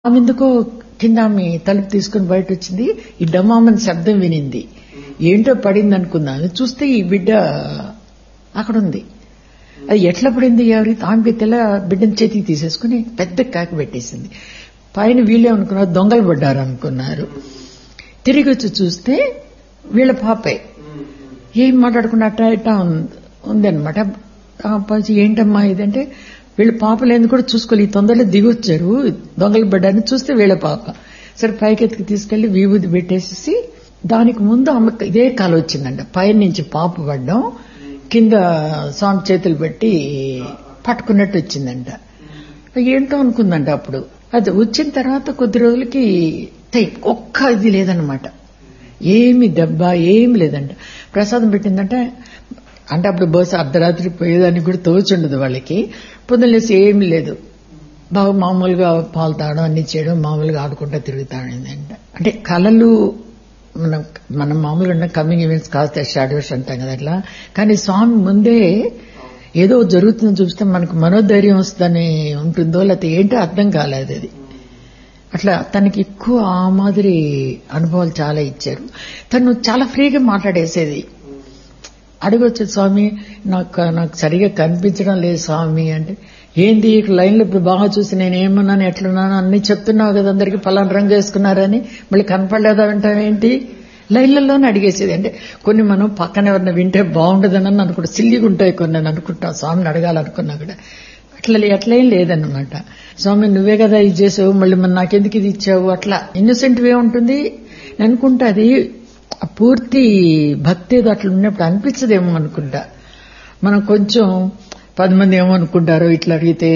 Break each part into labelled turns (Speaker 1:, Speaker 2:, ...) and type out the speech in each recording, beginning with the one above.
Speaker 1: ఆమె ఎందుకో కింద ఆమె తలుపు తీసుకుని బయట వచ్చింది ఈ డమామని శబ్దం వినింది ఏంటో పడింది అనుకుందాం చూస్తే ఈ బిడ్డ అక్కడ ఉంది అది ఎట్లా పడింది ఎవరి ఆమెకి తెల్ల బిడ్డని చేతికి తీసేసుకుని పెద్ద కాకి పెట్టేసింది పైన వీళ్ళే అనుకున్నారు దొంగలు పడ్డారు అనుకున్నారు తిరిగి వచ్చి చూస్తే వీళ్ళ పాపే ఏం మాట్లాడకుండా అట్టా ఇట్టా ఉందనమాట ఏంటమ్మా ఇదంటే వీళ్ళ పాపలు ఎందుకు కూడా చూసుకోవాలి ఈ తొందరలో దిగొచ్చారు దొంగలు పడ్డారని చూస్తే వీళ్ళ పాప సరే పైకెత్తికి తీసుకెళ్లి విభూతి పెట్టేసి దానికి ముందు ఆమెకు ఇదే కాల వచ్చిందంట పైన నుంచి పాప పడ్డం కింద స్వామి చేతులు పెట్టి పట్టుకున్నట్టు వచ్చిందంట ఏంటో అనుకుందంట అప్పుడు అది వచ్చిన తర్వాత కొద్ది రోజులకి ఒక్క ఇది లేదనమాట ఏమి దెబ్బ ఏమి లేదంట ప్రసాదం పెట్టిందంటే అంటే అప్పుడు బహుశా అర్ధరాత్రి పోయేదానికి కూడా తోచుండదు వాళ్ళకి పొద్దున్నేసి ఏమి లేదు బాగా మామూలుగా పాలు తాగడం అన్ని చేయడం మామూలుగా ఆడుకుంటా తిరుగుతాడంట అంటే కళలు మనం మనం మామూలుగా కమింగ్ ఈవెంట్స్ కాస్త షాడోస్ అంటాం కదా అట్లా కానీ స్వామి ముందే ఏదో జరుగుతుందని చూస్తే మనకు మనోధైర్యం వస్తుందని ఉంటుందో లేకపోతే ఏంటో అర్థం కాలేదు అది అట్లా తనకి ఎక్కువ ఆ మాదిరి అనుభవాలు చాలా ఇచ్చారు తను చాలా ఫ్రీగా మాట్లాడేసేది అడగొచ్చు స్వామి నాకు నాకు సరిగా కనిపించడం లేదు స్వామి అంటే ఏంది లైన్లో ఇప్పుడు బాగా చూసి నేను ఏమన్నాను ఎట్లున్నాను అన్ని చెప్తున్నావు కదా అందరికి పలానా రంగు వేసుకున్నారని మళ్ళీ కనపడలేదా అంటావేంటి లైన్లలోనే అడిగేసేది అంటే కొన్ని మనం పక్కన ఎవరిని వింటే బాగుండదని అనుకుంటా సిల్లిగా ఉంటాయి కొన్ని అని అనుకుంటా స్వామిని అడగాలనుకున్నా కూడా అట్లా అట్లేం లేదన్నమాట స్వామి నువ్వే కదా ఇది చేసావు మళ్ళీ మన నాకెందుకు ఇది ఇచ్చావు అట్లా ఇన్నోసెంట్ వే ఉంటుంది అనుకుంటా అది పూర్తి భక్తి ఏదో అట్లా ఉన్నప్పుడు అనిపించదేమో అనుకుంటా మనం కొంచెం పది మంది ఏమనుకుంటారో ఇట్లా అడిగితే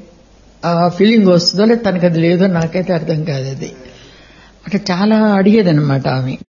Speaker 1: ఆ ఫీలింగ్ వస్తుందో లేదా తనకు అది లేదో నాకైతే అర్థం కాదు అది అట్లా చాలా అడిగేదన్నమాట ఆమె